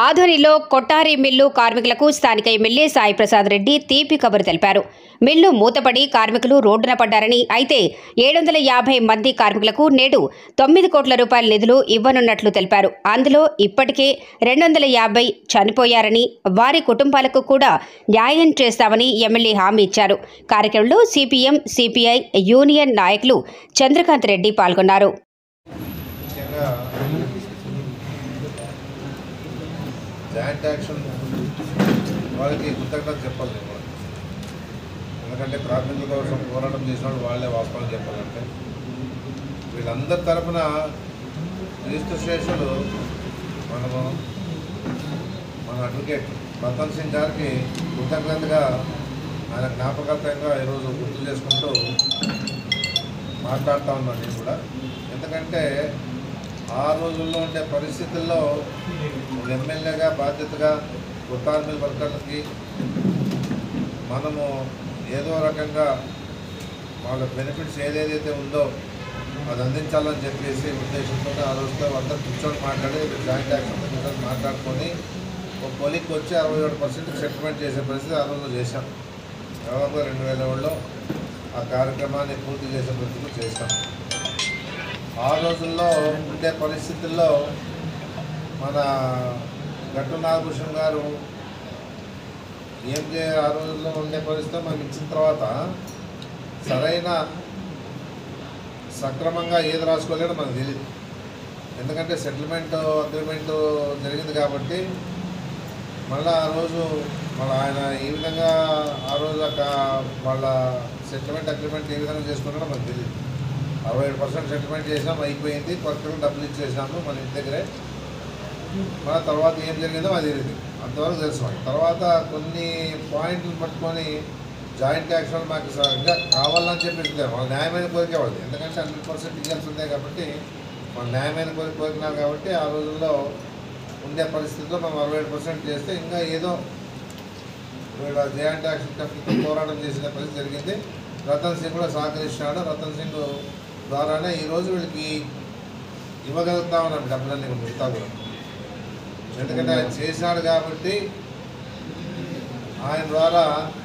ఆధోనిలో కొట్టారి mill కార్మికులకు స్థానిక MLA Sai Prasad Reddy తీపి కబురు తెలిపారు మిల్లు మూతపడి కార్మికులు రోడ్డున పడ్డారని అయితే ఏడు వందల యాభై మంది కార్మికులకు నేడు తొమ్మిది కోట్ల రూపాయల నిధులు ఇవ్వనున్నట్లు తెలిపారు అందులో ఇప్పటికే రెండు వందల యాభై చనిపోయారని వారి కుటుంబాలకు కూడా న్యాయం చేస్తామని ఎమ్మెల్యే హామీ ఇచ్చారు కార్యక్రమంలో సిపిఎం సిపిఐ యూనియన్ నాయకులు చంద్రకాంత్ రెడ్డి పాల్గొన్నారు ముఖ్యంగా జాయింట్ యాక్షన్ వాళ్ళకి కృతజ్ఞత చెప్పాలి నేను కూడా. ఎందుకంటే కార్మికుల కోసం పోరాటం చేసిన వాళ్ళు వాళ్ళే వాస్తవం చెప్పాలంటే వీళ్ళందరి తరపున క్రీస్తు శేషులు మనము మన అడ్వకేట్ రతన్ సింగ్ గారికి కృతజ్ఞతగా ఆయన జ్ఞాపకార్థంగా ఈరోజు గుర్తు చేసుకుంటూ మాట్లాడుతూ ఉన్నాను నేను కూడా ఎందుకంటే ఆ రోజుల్లో ఉండే పరిస్థితుల్లో ఒక ఎమ్మెల్యేగా బాధ్యతగా కార్మిక వర్కర్లకి మనము ఏదో రకంగా వాళ్ళ బెనిఫిట్స్ ఏదేదైతే ఉందో అది అందించాలని చెప్పేసి ఉద్దేశంతో ఆ రోజుతో అందరూ కూర్చొని మాట్లాడి జాయింట్ యాక్షన్ కూర్చొని మాట్లాడుకొని ఒక కొలిక్కి వచ్చి అరవై ఏడు పర్సెంట్ సెటిల్మెంట్ చేసే పరిస్థితి ఆ రోజుల్లో చేశాం దాదాపు రెండు వేల ఏడులో ఆ కార్యక్రమాన్ని పూర్తి చేసే పరిస్థితి చేశాం ఆ రోజుల్లో ఉండే పరిస్థితుల్లో మన గట్టు నాగభూషణ్ గారు ఏం చే ఆ రోజుల్లో ఉండే పరిస్థితి మనకి ఇచ్చిన తర్వాత సరైన సక్రమంగా ఏది రాసుకోలేదో మనకు తెలియదు ఎందుకంటే సెటిల్మెంట్ అగ్రిమెంట్ జరిగింది కాబట్టి మళ్ళీ ఆ రోజు మళ్ళీ ఆయన ఈ విధంగా ఆ రోజు ఒక వాళ్ళ సెటిల్మెంట్ అగ్రిమెంట్ ఏ విధంగా చేసుకున్నాడో మనకు తెలియదు అరవై ఏడు పర్సెంట్ సెటిల్మెంట్ చేసాం అయిపోయింది కొత్తగా డబ్బులు ఇచ్చేసాము మన ఇంటి దగ్గరే మన తర్వాత ఏం జరిగిందో అది తెలియదు అంతవరకు తెలుసు మనకి తర్వాత కొన్ని పాయింట్లు పట్టుకొని జాయింట్ యాక్షన్ మాకు స- ఇంకా కావాలని చెప్పేసి లేదు. వాళ్ళ న్యాయమైన కోరిక వాళ్ళది ఎందుకంటే హండ్రెడ్ పర్సెంట్ ఇవ్వాల్సి ఉంది కాబట్టి వాళ్ళ న్యాయమైన కోరిక కోరినారు కాబట్టి ఆ రోజుల్లో ఉండే పరిస్థితుల్లో మనం అరవై ఏడు పర్సెంట్ చేస్తే ఇంకా ఏదో వీళ్ళ జాయింట్ యాక్షన్ కమిటీతో పోరాటం చేసిన పరిస్థితి జరిగింది రతన్ సింగ్ కూడా సహకరిస్తున్నాడు రతన్ సింగ్ ద్వారానే ఈరోజు వీళ్ళకి ఇవ్వగలుగుతా ఉన్నాం డబ్బులన్నీ కూడా మిగతా కూడా ఎందుకంటే ఆయన చేశాడు కాబట్టి ఆయన ద్వారా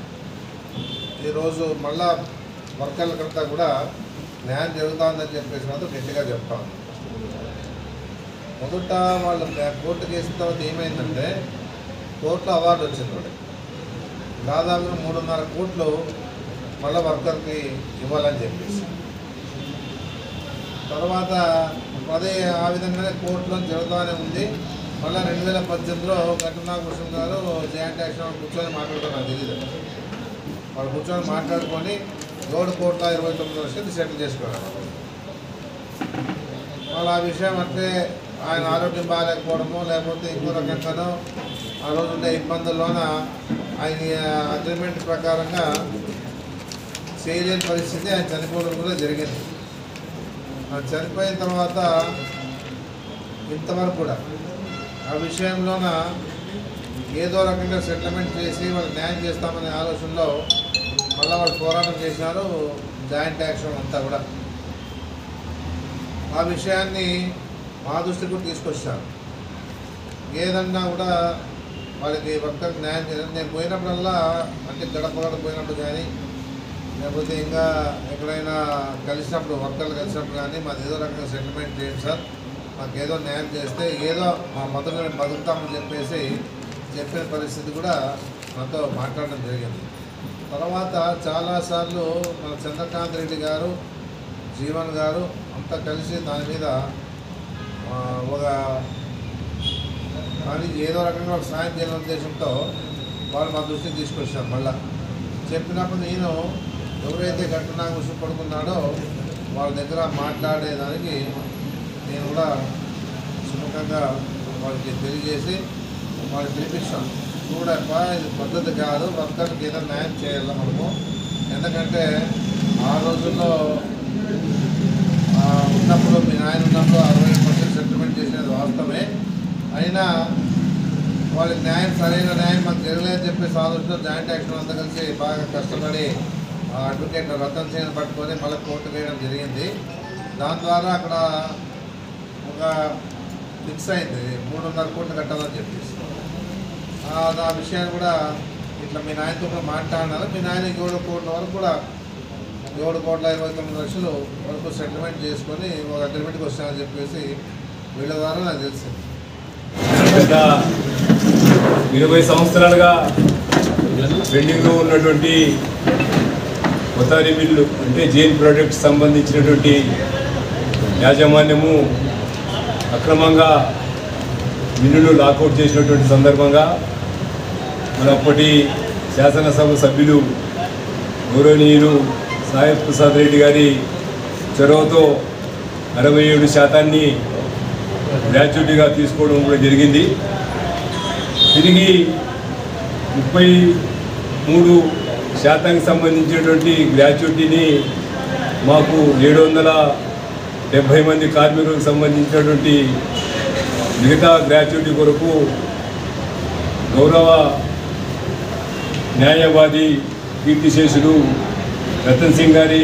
ఈరోజు మళ్ళా వర్కర్లకంతా కూడా న్యాయం జరుగుతుందని చెప్పేసి మాత్రం గట్టిగా చెప్తా ఉన్నాం మొదట వాళ్ళు కోర్టు కేసిన తర్వాత ఏమైందంటే కోర్టులో అవార్డు వచ్చింది వాడికి దాదాపుగా మూడున్నర కోట్లు మళ్ళీ వర్కర్కి ఇవ్వాలని చెప్పేసి తర్వాత అదే ఆ విధంగానే కోర్టులో జరుగుతూనే ఉంది మళ్ళీ రెండు వేల పద్దెనిమిదిలో ఘటనాభూషణ్ గారు జాయింట్ యాక్షన్ కూర్చొని మాట్లాడుతున్నారు తెలియదు వాళ్ళు కూర్చొని మాట్లాడుకొని రోడ్డు కోట్ల ఇరవై తొమ్మిది లక్షలు సెటిల్ చేసుకున్నారు వాళ్ళు ఆ విషయం అంటే ఆయన ఆరోగ్యం బాగాలేకపోవడమో లేకపోతే ఇంకో రకంగానో ఆ రోజు ఉండే ఇబ్బందుల్లోన ఆయన అగ్రిమెంట్ ప్రకారంగా చేయలేని పరిస్థితి ఆయన చనిపోవడం కూడా జరిగింది ఆ చనిపోయిన తర్వాత ఇంతవరకు కూడా ఆ విషయంలోన ఏదో రకంగా సెటిల్మెంట్ చేసి వాళ్ళు న్యాయం చేస్తామనే ఆలోచనలో మళ్ళీ వాళ్ళు పోరాటం చేసినారు జాయింట్ యాక్షన్ అంతా కూడా ఆ విషయాన్ని మా దృష్టికి కూడా తీసుకొచ్చారు ఏదన్నా కూడా వాళ్ళకి వర్కర్కి న్యాయం చేయాలి నేను పోయినప్పుడల్లా అంటే గడప గడప పోయినప్పుడు కానీ లేకపోతే ఇంకా ఎక్కడైనా కలిసినప్పుడు వర్కర్లు కలిసినప్పుడు కానీ మాది ఏదో రకంగా సెటిల్మెంట్ చేయండి సార్ మాకు ఏదో న్యాయం చేస్తే ఏదో మా బతుకుని బతుకుతామని చెప్పేసి చెప్పిన పరిస్థితి కూడా నాతో మాట్లాడడం జరిగింది తర్వాత చాలాసార్లు మన చంద్రకాంత్ రెడ్డి గారు జీవన్ గారు అంతా కలిసి దాని మీద ఆ, ఒక కానీ ఏదో రకంగా ఒక సాయం చేయాలనే ఉద్దేశంతో వాళ్ళు మా దృష్టికి తీసుకొచ్చారు మళ్ళా చెప్పినప్పుడు నేను ఎవరైతే ఘటనా విషయం పడుకున్నాడో వాళ్ళ దగ్గర మాట్లాడేదానికి నేను కూడా సుముఖంగా వాళ్ళకి తెలియజేసి వాళ్ళకి పిలిపిస్తాను చూడప్ప ఇది పద్ధతి కాదు వర్కర్కి ఏదో న్యాయం చేయాలి మనము ఎందుకంటే ఆ రోజుల్లో ఆ, ఉన్నప్పుడు మీ నాయన ఉన్నప్పుడు అరవై పర్సెంట్ సెటిల్మెంట్ చేసినది వాస్తవమే అయినా వాళ్ళకి న్యాయం సరైన న్యాయం మాకు జరగలేదని చెప్పేసి ఆలోచన జాయింట్ యాక్షన్ అంతా కలిసి బాగా కష్టపడి ఆ అడ్వకేట్ రతన్ సింగ్ పట్టుకొని మళ్ళీ కోర్టు వేయడం జరిగింది దాని ద్వారా అక్కడ ఒక ఫిక్స్ అయింది మూడున్నర కోట్లు కట్టాలని చెప్పేసి ఆ ఆ విషయాన్ని కూడా ఇట్లా మీ నాయనతో కూడా మాట్లాడినారు మీ నాయన ఏడు కోట్ల వరకు కూడా ఏడు కోట్ల ఇరవై తొమ్మిది లక్షలు వరకు సెటిల్మెంట్ చేసుకొని ఒక అగ్రిమెంట్కి వస్తామని చెప్పేసి వీళ్ళ ద్వారా నాకు తెలిసింది గత ఇరవై సంవత్సరాలుగా పెండింగ్లో ఉన్నటువంటి కొత్తారి మిల్లు అంటే జైన్ ప్రాజెక్ట్ సంబంధించినటువంటి యాజమాన్యము అక్రమంగా మిల్లులు లాకౌట్ చేసినటువంటి సందర్భంగా మన అప్పటి శాసనసభ సభ్యులు గౌరవనీయులు సాయి ప్రసాద్ రెడ్డి గారి చొరవతో అరవై ఏడు శాతాన్ని గ్రాట్యుటీగా తీసుకోవడం కూడా జరిగింది తిరిగి ముప్పై మూడు శాతానికి సంబంధించినటువంటి గ్రాట్యుటీని మాకు ఏడు వందల డెబ్భై మంది కార్మికులకు సంబంధించినటువంటి మిగతా గ్రాట్యుటీ కొరకు గౌరవ న్యాయవాది కీర్తిశేషులు రతన్ సింగ్ గారి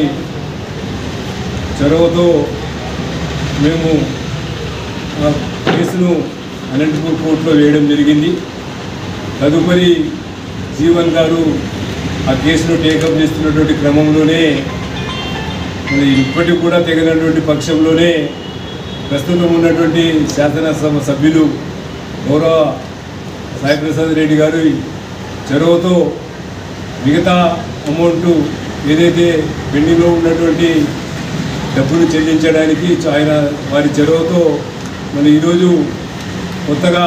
చొరవతో మేము ఆ కేసును అనంతపూర్ కోర్టులో వేయడం జరిగింది తదుపరి జీవన్ గారు ఆ కేసును టేకప్ చేస్తున్నటువంటి క్రమంలోనే మరి ఇప్పటికి కూడా తెగినటువంటి పక్షంలోనే ప్రస్తుతం ఉన్నటువంటి శాసనసభ సభ్యులు గౌరవ సాయిప్రసాద్ రెడ్డి గారి చొరవతో మిగతా అమౌంట్ ఏదైతే పెండింగ్లో ఉన్నటువంటి డబ్బులు చెల్లించడానికి ఆయన వారి చొరవతో మన ఈరోజు కొత్తగా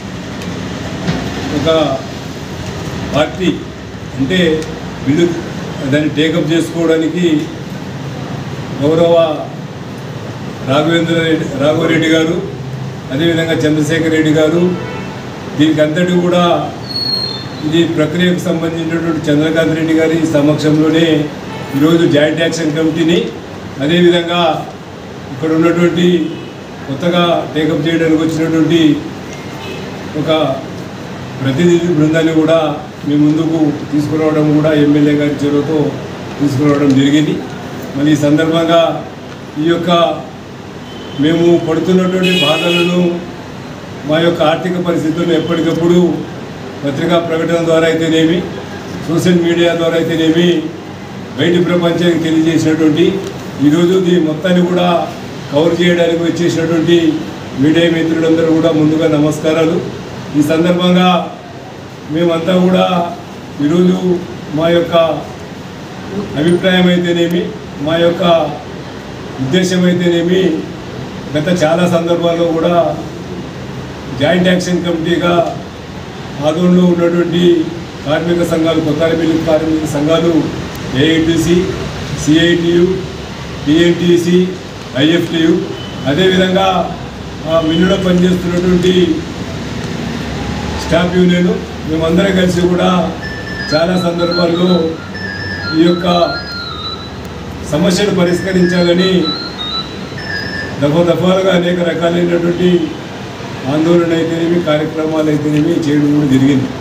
ఒక పార్టీ అంటే బిల్లు దాన్ని టేకప్ చేసుకోవడానికి గౌరవ రాఘవేంద్ర రెడ్డి రాఘవరెడ్డి గారు అదేవిధంగా చంద్రశేఖర్ రెడ్డి గారు దీనికి అంతటి కూడా ఇది ప్రక్రియకు సంబంధించినటువంటి చంద్రకాంత్ రెడ్డి గారి సమక్షంలోనే ఈరోజు జాయింట్ యాక్షన్ కమిటీని అదేవిధంగా ఇక్కడ ఉన్నటువంటి కొత్తగా టేకప్ చేయడానికి వచ్చినటువంటి ఒక ప్రతినిధి బృందాన్ని కూడా మీ ముందుకు తీసుకురావడం కూడా ఎమ్మెల్యే గారి చొరవతో తీసుకురావడం జరిగింది మరి ఈ సందర్భంగా ఈ యొక్క మేము పడుతున్నటువంటి బాధలను మా యొక్క ఆర్థిక పరిస్థితులను ఎప్పటికప్పుడు పత్రికా ప్రకటన ద్వారా అయితేనేమి సోషల్ మీడియా ద్వారా అయితేనేమి బయటి ప్రపంచానికి తెలియజేసినటువంటి ఈరోజు దీని మొత్తాన్ని కూడా కవర్ చేయడానికి వచ్చేసినటువంటి మీడియా మిత్రులందరూ కూడా ముందుగా నమస్కారాలు ఈ సందర్భంగా మేమంతా కూడా ఈరోజు మా యొక్క అభిప్రాయం అయితేనేమి మా యొక్క ఉద్దేశం అయితేనేమి గత చాలా సందర్భాల్లో కూడా జాయింట్ యాక్షన్ కమిటీగా ఆదోళనలో ఉన్నటువంటి కార్మిక సంఘాలు కొత్త బిల్లు కార్మిక సంఘాలు ఏఐటిసి సిఐటియు టిఎన్టీసి ఐఎఫ్టియు అదేవిధంగా ఆ మిల్లులో పనిచేస్తున్నటువంటి స్టాఫ్ యూనియన్ మేమందరం కలిసి కూడా చాలా సందర్భాల్లో ఈ యొక్క సమస్యను పరిష్కరించాలని దఫా దఫాలుగా అనేక రకాలైనటువంటి ఆందోళన అయితేనేమి కార్యక్రమాలు అయితేనేమి చేయడం కూడా జరిగింది